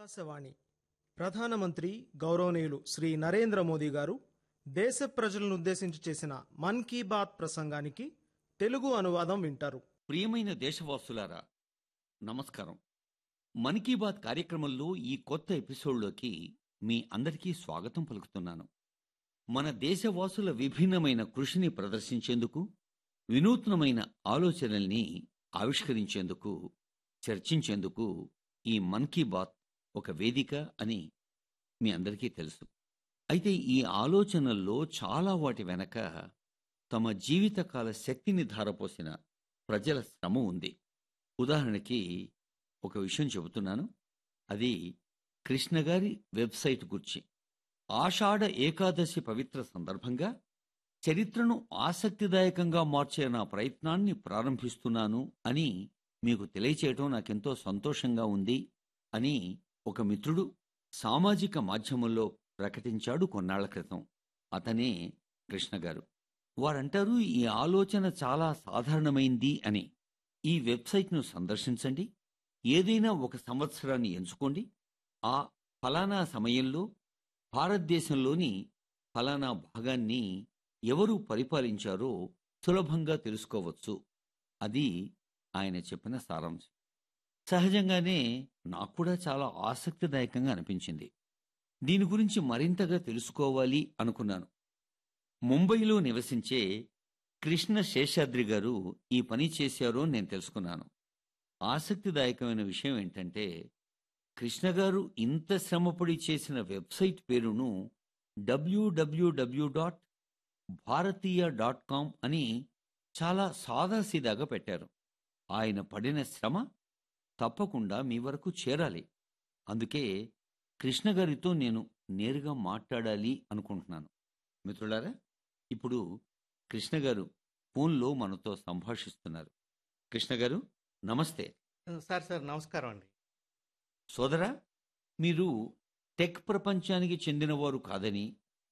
ఆకాశవాణి ప్రధానమంత్రి గౌరవనీయులు శ్రీ నరేంద్ర మోదీ గారు దేశ ప్రజలను ఉద్దేశించి చేసిన మన్ కీ బాత్ ప్రసంగానికి తెలుగు అనువాదం వింటారు ప్రియమైన దేశవాసులారా నమస్కారం మన్ కీ బాత్ కార్యక్రమంలో ఈ కొత్త ఎపిసోడ్లోకి మీ అందరికీ స్వాగతం పలుకుతున్నాను మన దేశవాసుల విభిన్నమైన కృషిని ప్రదర్శించేందుకు వినూత్నమైన ఆలోచనల్ని ఆవిష్కరించేందుకు చర్చించేందుకు ఈ మన్ కీ బాత్ ఒక వేదిక అని మీ అందరికీ తెలుసు అయితే ఈ ఆలోచనల్లో చాలా వాటి వెనక తమ జీవితకాల శక్తిని ధారపోసిన ప్రజల శ్రమ ఉంది ఉదాహరణకి ఒక విషయం చెబుతున్నాను అది కృష్ణ గారి వెబ్సైట్ గురించి ఆషాఢ ఏకాదశి పవిత్ర సందర్భంగా చరిత్రను ఆసక్తిదాయకంగా మార్చే నా ప్రయత్నాన్ని ప్రారంభిస్తున్నాను అని మీకు తెలియచేయటం నాకెంతో సంతోషంగా ఉంది అని ఒక మిత్రుడు సామాజిక మాధ్యమంలో ప్రకటించాడు కొన్నాళ్ల క్రితం అతనే కృష్ణ గారు వారంటారు ఈ ఆలోచన చాలా సాధారణమైంది అని ఈ వెబ్సైట్ను సందర్శించండి ఏదైనా ఒక సంవత్సరాన్ని ఎంచుకోండి ఆ ఫలానా సమయంలో భారతదేశంలోని ఫలానా భాగాన్ని ఎవరు పరిపాలించారో సులభంగా తెలుసుకోవచ్చు అది ఆయన చెప్పిన సారాంశం సహజంగానే నాకు కూడా చాలా ఆసక్తిదాయకంగా అనిపించింది దీని గురించి మరింతగా తెలుసుకోవాలి అనుకున్నాను ముంబైలో నివసించే కృష్ణ శేషాద్రి గారు ఈ పని చేశారో నేను తెలుసుకున్నాను ఆసక్తిదాయకమైన విషయం ఏంటంటే కృష్ణ గారు ఇంత శ్రమపడి చేసిన వెబ్సైట్ పేరును W W W dot Bharatiya dot com అని చాలా సాదాసీదాగా పెట్టారు ఆయన పడిన శ్రమ తప్పకుండా మీ వరకు చేరాలి అందుకే కృష్ణ గారితో నేను నేరుగా మాట్లాడాలి అనుకుంటున్నాను మిత్రులారా ఇప్పుడు కృష్ణ గారు ఫోన్లో మనతో సంభాషిస్తున్నారు కృష్ణ గారు నమస్తే సార్ సార్ నమస్కారం అండి సోదరా మీరు టెక్ ప్రపంచానికి చెందినవారు కాదని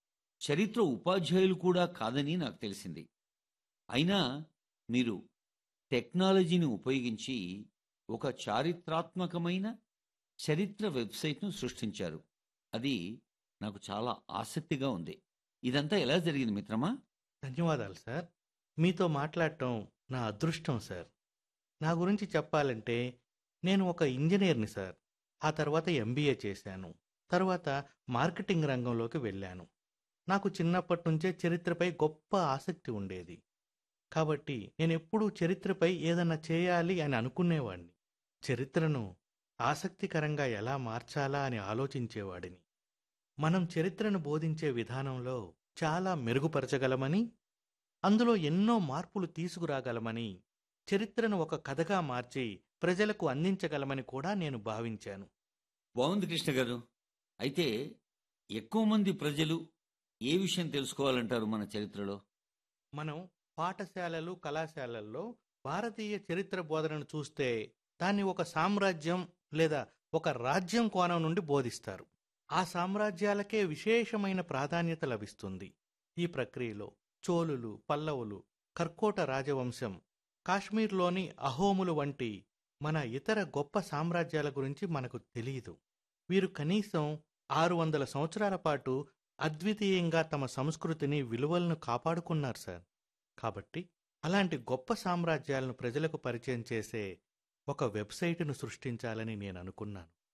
చరిత్ర ఉపాధ్యాయులు కూడా కాదని నాకు తెలిసింది అయినా మీరు టెక్నాలజీని ఉపయోగించి ఒక చారిత్రాత్మకమైన చరిత్ర వెబ్సైట్ను సృష్టించారు అది నాకు చాలా ఆసక్తిగా ఉంది ఇదంతా ఎలా జరిగింది మిత్రమా ధన్యవాదాలు సార్ మీతో మాట్లాడటం నా అదృష్టం సార్ నా గురించి చెప్పాలంటే నేను ఒక ఇంజనీర్ని సార్ ఆ తర్వాత ఎంబీఏ చేశాను తర్వాత మార్కెటింగ్ రంగంలోకి వెళ్ళాను నాకు చిన్నప్పటి నుంచే చరిత్రపై గొప్ప ఆసక్తి ఉండేది కాబట్టి నేను ఎప్పుడూ చరిత్రపై ఏదన్నా చేయాలి అని అనుకునేవాడిని చరిత్రను ఆసక్తికరంగా ఎలా మార్చాలా అని ఆలోచించేవాడిని మనం చరిత్రను బోధించే విధానంలో చాలా మెరుగుపరచగలమని అందులో ఎన్నో మార్పులు తీసుకురాగలమని చరిత్రను ఒక కథగా మార్చి ప్రజలకు అందించగలమని కూడా నేను భావించాను బాగుంది కృష్ణ గారు అయితే ఎక్కువ మంది ప్రజలు ఏ విషయం తెలుసుకోవాలంటారు మన చరిత్రలో మనం పాఠశాలలు కళాశాలల్లో భారతీయ చరిత్ర బోధనను చూస్తే దాన్ని ఒక సామ్రాజ్యం లేదా ఒక రాజ్యం కోణం నుండి బోధిస్తారు ఆ సామ్రాజ్యాలకే విశేషమైన ప్రాధాన్యత లభిస్తుంది ఈ ప్రక్రియలో చోళులు పల్లవులు కర్కోట రాజవంశం కాశ్మీర్లోని అహోములు వంటి మన ఇతర గొప్ప సామ్రాజ్యాల గురించి మనకు తెలియదు వీరు కనీసం ఆరు వందల సంవత్సరాల పాటు అద్వితీయంగా తమ సంస్కృతిని విలువలను కాపాడుకున్నారు సార్ కాబట్టి అలాంటి గొప్ప సామ్రాజ్యాలను ప్రజలకు పరిచయం చేసే ఒక వెబ్సైటును సృష్టించాలని నేను అనుకున్నాను